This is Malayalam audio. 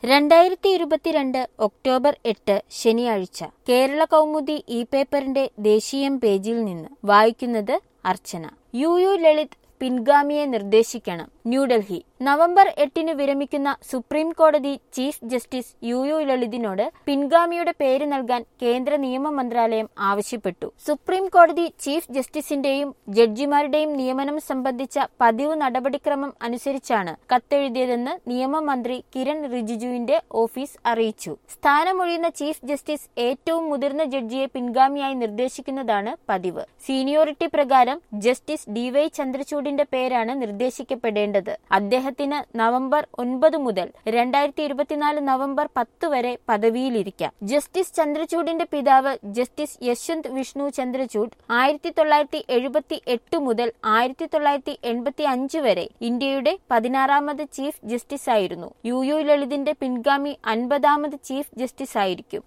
രണ്ടായിരത്തി ഇരുപത്തിരണ്ട് ഒക്ടോബർ എട്ട് ശനിയാഴ്ച കേരള കൗമുദി ഇ പേപ്പറിന്റെ ദേശീയം പേജിൽ നിന്ന് വായിക്കുന്നത് അർച്ചന യു യു ലളിത് പിൻഗാമിയെ നിർദ്ദേശിക്കണം ന്യൂഡൽഹി നവംബർ എട്ടിന് വിരമിക്കുന്ന സുപ്രീം കോടതി ചീഫ് ജസ്റ്റിസ് യു യു ലളിതിനോട് പിൻഗാമിയുടെ പേര് നൽകാൻ കേന്ദ്ര നിയമ മന്ത്രാലയം ആവശ്യപ്പെട്ടു സുപ്രീം കോടതി ചീഫ് ജസ്റ്റിസിന്റെയും ജഡ്ജിമാരുടെയും നിയമനം സംബന്ധിച്ച പതിവ് നടപടിക്രമം അനുസരിച്ചാണ് കത്തെഴുതിയതെന്ന് നിയമമന്ത്രി കിരൺ റിജിജുവിന്റെ ഓഫീസ് അറിയിച്ചു സ്ഥാനമൊഴിയുന്ന ചീഫ് ജസ്റ്റിസ് ഏറ്റവും മുതിർന്ന ജഡ്ജിയെ പിൻഗാമിയായി നിർദ്ദേശിക്കുന്നതാണ് പതിവ് സീനിയോറിറ്റി പ്രകാരം ജസ്റ്റിസ് ഡി വൈ ചന്ദ്രചൂഡിന്റെ പേരാണ് നിർദ്ദേശിക്കപ്പെടേണ്ടത് അദ്ദേഹത്തിന് നവംബർ ഒൻപത് മുതൽ രണ്ടായിരത്തി ഇരുപത്തിനാല് നവംബർ പത്ത് വരെ പദവിയിലിരിക്കാം ജസ്റ്റിസ് ചന്ദ്രചൂഡിന്റെ പിതാവ് ജസ്റ്റിസ് യശ്വന്ത് വിഷ്ണു ചന്ദ്രചൂഡ് ആയിരത്തി തൊള്ളായിരത്തി എഴുപത്തി എട്ട് മുതൽ ആയിരത്തി തൊള്ളായിരത്തി എൺപത്തി അഞ്ച് വരെ ഇന്ത്യയുടെ പതിനാറാമത് ചീഫ് ജസ്റ്റിസ് ആയിരുന്നു യു യു ലളിതിന്റെ പിൻഗാമി അൻപതാമത് ചീഫ് ജസ്റ്റിസ് ആയിരിക്കും